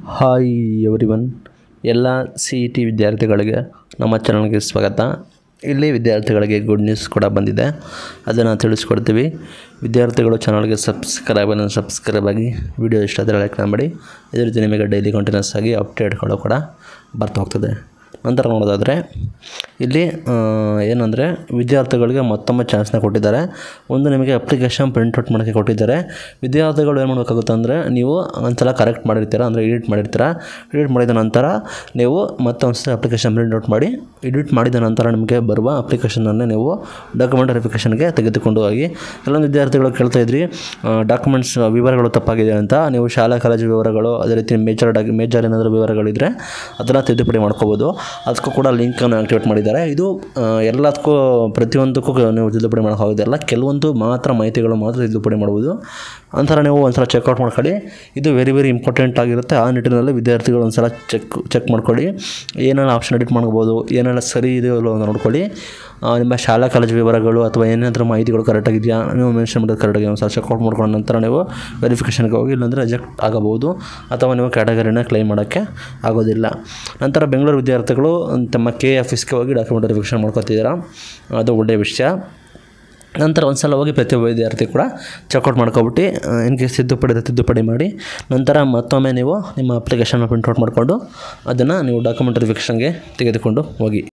hi everyone ಎಲ್ಲ C E T ವಿದ್ಯಾರ್ಥಿಗಳಿಗೆ ನಮ್ಮ ಚಾನಲ್ಗೆ ಸ್ವಾಗತ ಇಲ್ಲಿ ವಿದ್ಯಾರ್ಥಿಗಳಿಗೆ ಗುಡ್ ನ್ಯೂಸ್ ಕೂಡ ಬಂದಿದೆ ಅದನ್ನು ತಿಳಿಸ್ಕೊಡ್ತೀವಿ ವಿದ್ಯಾರ್ಥಿಗಳು ಚಾನಲ್ಗೆ ಸಬ್ಸ್ಕ್ರೈಬನ್ನು ಸಬ್ಸ್ಕ್ರೈಬ್ ಆಗಿ ವಿಡಿಯೋ ಇಷ್ಟ ಆದರೆ ಲೈಕ್ ಮಾಡಿ ಇದೇ ರೀತಿ ನಿಮಗೆ ಡೈಲಿ ಕಂಟಿನ್ಯೂಸ್ ಆಗಿ ಅಪ್ಡೇಟ್ಗಳು ಕೂಡ ಬರ್ತಾ ಹೋಗ್ತದೆ ನಂತರ ನೋಡೋದಾದರೆ ಇಲ್ಲಿ ಏನಂದರೆ ವಿದ್ಯಾರ್ಥಿಗಳಿಗೆ ಮತ್ತೊಮ್ಮೆ ಚಾನ್ಸ್ನ ಕೊಟ್ಟಿದ್ದಾರೆ ಒಂದು ನಿಮಗೆ ಅಪ್ಲಿಕೇಶನ್ ಪ್ರಿಂಟ್ಔಟ್ ಮಾಡೋಕ್ಕೆ ಕೊಟ್ಟಿದ್ದಾರೆ ವಿದ್ಯಾರ್ಥಿಗಳು ಏನು ಮಾಡಬೇಕಾಗುತ್ತೆ ಅಂದರೆ ನೀವು ಒಂದ್ಸಲ ಕರೆಕ್ಟ್ ಮಾಡಿರ್ತೀರ ಅಂದರೆ ಎಡಿಟ್ ಮಾಡಿರ್ತೀರ ಎಡಿಟ್ ಮಾಡಿದ ನಂತರ ನೀವು ಮತ್ತೊಂದು ಸಲ ಅಪ್ಲಿಕೇಶನ್ ಪ್ರಿಂಟ್ಔಟ್ ಮಾಡಿ ಎಡಿಟ್ ಮಾಡಿದ ನಂತರ ನಿಮಗೆ ಬರುವ ಅಪ್ಲಿಕೇಶನನ್ನು ನೀವು ಡಾಕ್ಯುಮೆಂಟ್ ವೆರಿಫಿಕೇಷನ್ಗೆ ತೆಗೆದುಕೊಂಡು ಹೋಗಿ ಕೆಲವೊಂದು ವಿದ್ಯಾರ್ಥಿಗಳು ಕೇಳ್ತಾ ಇದ್ರಿ ಡಾಕ್ಯುಮೆಂಟ್ಸ್ ವಿವರಗಳು ತಪ್ಪಾಗಿದೆ ಅಂತ ನೀವು ಶಾಲಾ ಕಾಲೇಜು ವಿವರಗಳು ಅದೇ ರೀತಿ ಮೇಜರ್ ಡಾಕ್ ಮೇಜರ್ ಏನಾದರೂ ವಿವರಗಳಿದ್ದರೆ ಅದನ್ನು ತಿದ್ದುಪಡಿ ಮಾಡ್ಕೋಬೋದು ಅದಕ್ಕೂ ಕೂಡ ಲಿಂಕನ್ನು ಆಕ್ಟಿವೇಟ್ ಮಾಡಿದ್ದಾರೆ ಇದು ಆ, ಎಲ್ಲದಕ್ಕೂ ಪ್ರತಿಯೊಂದಕ್ಕೂ ನೀವು ತಿದ್ದುಪಡಿ ಮಾಡೋಕ್ಕಾಗೋದಿಲ್ಲ ಕೆಲವೊಂದು ಮಾತ್ರ ಮಾಹಿತಿಗಳು ಮಾತ್ರ ತಿದ್ದುಪಡಿ ಮಾಡ್ಬೋದು ಅಂತರ ನೀವು ಒಂದ್ಸಲ ಚೆಕ್ಔಟ್ ಮಾಡ್ಕೊಳ್ಳಿ ಇದು ವೆರಿ ವೆರಿ ಇಂಪಾರ್ಟೆಂಟ್ ಆಗಿರುತ್ತೆ ಆ ನಿಟ್ಟಿನಲ್ಲಿ ವಿದ್ಯಾರ್ಥಿಗಳು ಒಂದ್ಸಲ ಚೆಕ್ ಚೆಕ್ ಮಾಡ್ಕೊಳ್ಳಿ ಏನೆಲ್ಲ ಆಪ್ಷನ್ ಎಡಿಟ್ ಮಾಡ್ಬೋದು ಏನೆಲ್ಲ ಸರಿ ಇದೆಯೋ ಇಲ್ಲೋ ಅಂತ ನೋಡ್ಕೊಳ್ಳಿ ಆ, ನಿಮ್ಮ ಶಾಲಾ ಕಾಲೇಜು ವಿವರಗಳು ಅಥವಾ ಏನಾದರೂ ಮಾಹಿತಿಗಳು ಕರೆಕ್ಟಾಗಿದೆಯಾ ನೀವು ಮೆನ್ಷನ್ ಮಾಡೋದು ಕರೆಕ್ಟಾಗಿ ಒಂದು ಸಲ ಚೆಕ್ಔಟ್ ಮಾಡ್ಕೊಂಡ ನಂತರ ನೀವು ವೆರಿಫಿಕೇಷನ್ಗೆ ಹೋಗಿ ಇಲ್ಲಾಂದರೆ ರಿಜೆಕ್ಟ್ ಆಗಬಹುದು ಅಥವಾ ನೀವು ಕ್ಯಾಟಗರಿನ ಕ್ಲೈಮ್ ಮಾಡೋಕ್ಕೆ ಆಗೋದಿಲ್ಲ ನಂತರ ಬೆಂಗಳೂರು ವಿದ್ಯಾರ್ಥಿಗಳು ತಮ್ಮ ಕೆ ಆಫೀಸ್ಗೆ ಹೋಗಿ ಡಾಕ್ಯುಮೆಂಟ್ ವೆರಿಫಿಕೇಷನ್ ಮಾಡ್ಕೊತಿದ್ದೀರಾ ಅದು ಒಳ್ಳೆಯ ವಿಷಯ ನಂತರ ಒಂದು ಸಲ ಹೋಗಿ ಪ್ರತಿಯೊಬ್ಬ ವಿದ್ಯಾರ್ಥಿ ಕೂಡ ಚೆಕ್ಔಟ್ ಮಾಡ್ಕೊಬಿಟ್ಟು ಇನ್ ಕೇಸ್ ತಿದ್ದುಪಡಿ ಇದ್ರೆ ತಿದ್ದುಪಡಿ ಮಾಡಿ ನಂತರ ಮತ್ತೊಮ್ಮೆ ನೀವು ನಿಮ್ಮ ಅಪ್ಲಿಕೇಶನ್ನ ಪ್ರಿಂಟ್ಔಟ್ ಮಾಡಿಕೊಂಡು ಅದನ್ನು ನೀವು ಡಾಕ್ಯುಮೆಂಟ್ ವೆರಿಫಿಕೇಷನ್ಗೆ ತೆಗೆದುಕೊಂಡು ಹೋಗಿ